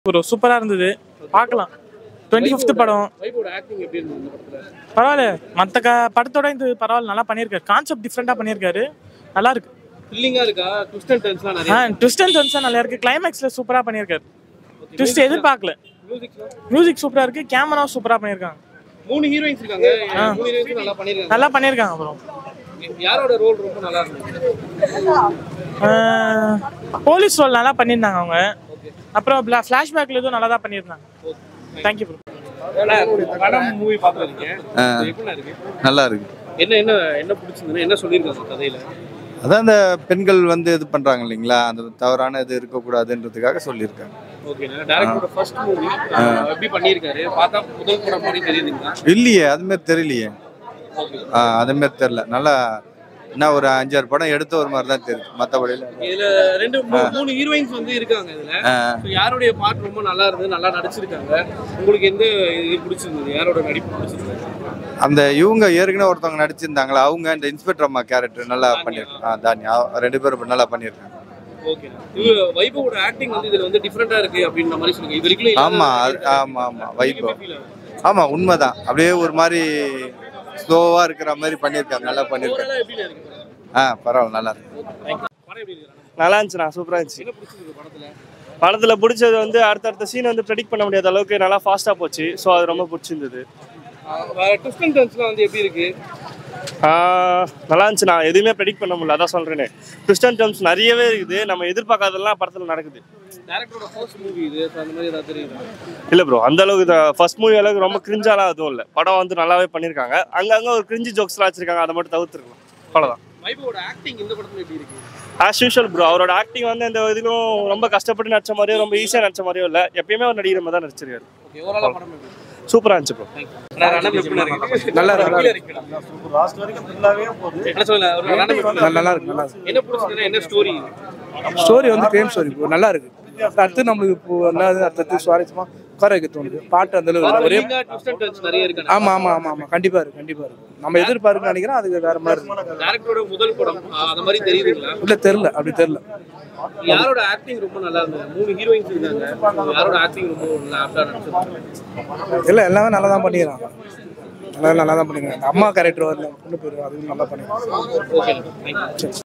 Bro சூப்பரா இருந்தது பார்க்கலாம் டுவெண்ட்டி ஃபிஃப்த் படம் வைபோட ஆக்டிங் எப்படி இருந்தது இந்த படத்துல பரவாயில்ல மற்ற க படத்தோட இது பரவாயில்ல நல்லா பண்ணியிருக்காரு கான்செப்ட் டிஃப்ரெண்டாக பண்ணியிருக்காரு நல்லா இருக்கு த்ரில்லிங்கா இருக்கா ட்விஸ்ட் அண்ட் டர்ன்ஸ்லாம் ஆ நிறைய ட்விஸ்ட் அண்ட் டர்ன்ஸாக நல்லா இருக்கு கிளைமேக்ஸில் சூப்பராக பண்ணியிருக்காரு ட்விஸ்ட் எதிர்பார்க்கல மியூசிக்ஸ்லாம் மியூசிக் சூப்பராக இருக்கு கேமராவும் சூப்பராக பண்ணியிருக்காங்க மூணு ஹீரோயின்ஸ் இருக்காங்க மூணு ஹீரோயின்ஸ் நல்லா பண்ணிருக்காங்க நல்லா பண்ணியிருக்காங்க ப்ரோ யாரோட ரோல் ரொம்ப நல்லா இருந்தது போலீஸ் ரோல் நல்லா பண்ணியிருந்தாங்க அவங்க அப்புறம் ஃப்ளாஷ்பேக்கில் எதுவும் நல்லா தான் பண்ணியிருந்தாங்க தேங்க்யூ ப்ரோ படம் மூவி பாத்துறீங்க எப்படி இருக்கு நல்லா இருக்கு என்ன என்ன என்ன பிடிச்சிருந்ததுன்னா என்ன சொல்லியிருக்காங்க கதையில அதான் அந்த பெண்கள் வந்து இது பண்றாங்க இல்லைங்களா அந்த தவறான இது இருக்கக்கூடாதுன்றதுக்காக சொல்லியிருக்காங்க ஓகே டேரக்டரோட ஃபர்ஸ்ட் மூவி எப்படி பண்ணியிருக்காரு பார்த்தா முதல் படம் மாதிரி தெரியுதுங்களா இல்லையே அது மாதிரி தெரியலையே ஆ, அது மாதிரி தெரியல நல்லா என்ன ஒரு அஞ்சாறு படம் எடுத்த ஒரு மாதிரி தான் தெரியுது மற்றபடி இதுல ரெண்டு மூ- மூணு ஹீரோயின்ஸ் வந்து இருக்காங்க இதுல So, யாருடைய பார்ட் ரொம்ப நல்லா இருந்தது நல்லா நடிச்சிருக்காங்க உங்களுக்கு எந்த இது பிடிச்சிருந்தது யாரோட நடிப்பு பிடிச்சிருந்தது அந்த இவங்க ஏற்கனவே ஒருத்தவங்க நடிச்சிருந்தாங்களா அவங்க இந்த இன்ஸ்பெக்டர் அம்மா கேரக்டர் நல்லா பண்ணியிருக்காங்க தானியா ரெண்டு பேரும் இப்ப நல்லா பண்ணியிருக்காங்க ஓகே இது வைபவோட ஆக்டிங் வந்து இதுல வந்து டிஃபரெண்டா இருக்கு அப்படின்ற மாதிரி சொல்லுங்க இது வரைக்கும் இல்லாத ஆமா மாதிரி அது- ஆமா ஆமா வைபவ் feel ஆகுது. ஆமா உண்மைதான் அப்படியே ஒரு மாதிரி ஸ்லோவா இருக்கிற மாதிரி பண்ணியிருக்காங்க நல்லா பண்ணியிருக்காங்க Overall ஆ எப்படி இருக்கு ஆ பரவாயில்ல நல்லா இருக்கு படம் எப்படி இருக்கு நல்லா இருந்துச்சுண்ணா சூப்பராக இருந்துச்சு என்ன பிடிச்சிருக்கு படத்துல படத்தில் பிடிச்சது வந்து அடுத்தடுத்த சீன் வந்து ப்ரெடிக்ட் பண்ண முடியாத அளவுக்கு நல்லா ஃபாஸ்ட்டாக போச்சு ஸோ அது ரொம்ப பிடிச்சிருந்தது ட்விஸ்ட் அண்ட் டர்ன்ஸ்லாம் வந்து எப்படி இருக்கு ஆஹ் நல்லா இருந்துச்சு நான் எதுவுமே ப்ரெடிக்ட் பண்ண முடியல அதான் சொல்கிறேனே ட்விஸ்ட் அண்ட் டர்ம்ஸ் நிறையவே இருக்குது நம்ம எதிர்பார்க்காததெல்லாம் படத்தில் நடக்குது டேரக்டரோட ஃபர்ஸ்ட் மூவி இது So, அந்த மாதிரி ஏதாவது தெரியுதா இல்லை ப்ரோ அந்த அளவுக்கு ஃபர்ஸ்ட் மூவி அளவுக்கு ரொம்ப கிரிஞ்சாலாம் எதுவும் இல்லை படம் வந்து நல்லாவே பண்ணியிருக்காங்க அங்கங்கே ஒரு கிரிஞ்சு ஜோக்ஸ்லாம் வச்சிருக்காங்க அதை மட்டும் தவிர்த்துருக்கலாம் அவ்வளோதான் வைபவோட ஆக்டிங் இந்த படத்துல எப்படி இருக்கு ஆஸ் யூஷுவல் ப்ரோ அவரோட ஆக்டிங் வந்து இந்த இதிலும் ரொம்ப கஷ்டப்பட்டு நடிச்ச மாதிரியோ ரொம்ப ஈஸியாக நடிச்ச மாதிரியோ இல்லை எப்பயுமே ஒரு நடிக்கிற மாதிரி தான் நடிச்சிருக்காரு ஓகே ஓவராலா படம் எப்படி இருக்கு சூப்பராக இருந்துச்சு ப்ரோ அண்ணா, ரணம் எப்படி இருக்கு நல்லா இருக்கு என்ன சொல்லுங்க ஒரு ரணம் எப்படி இருக்கு? நல்லா இருக்கு நல்லா இருக்கு என்ன பிடிச்சதுன்னா என்ன ஸ்டோரி ஸ்டோரி வந்து கிரைம் ஸ்டோரி இப்போ நல்லா இருக்கு அடுத்து நம்மளுக்கு இப்போ என்ன அடுத்தது சுவாரஸ்யமா உட்கார வைக்க தோணுது பாட்டு அந்த அளவுக்கு இல்லை. ஒரே ட்விஸ்ட் அண்ட் டர்ன்ஸ் நிறைய இருக்கு ஆமா ஆமா ஆமா ஆமா கண்டிப்பா இருக்கு கண்டிப்பா இருக்கு நம்ம எதிர்பார்க்க நினைக்கிறோம் அதுக்கு வேற மாதிரி இருக்கு டேரக்டரோட முதல் படம் ஆ, அந்த மாதிரி தெரியுதுங்களா இல்ல தெரியல அப்படி தெரியல யாரோட ஆக்டிங் ரொம்ப நல்லா இருந்தது மூணு ஹீரோயின்ஸ் இருக்காங்க யாரோட ஆக்டிங் ரொம்ப நல்லா ஆப்டா நடிச்சிருக்காங்க இல்ல எல்லாமே நல்லா தான் பண்ணிக்கிறாங்க நல்லா நல்லா தான் பண்ணிக்கிறாங்க அம்மா கேரக்டர் வரல பொண்ணு பேர் அதுவும் நல்லா பண்ணிக்கிறாங்க ஓகே தேங்க்யூ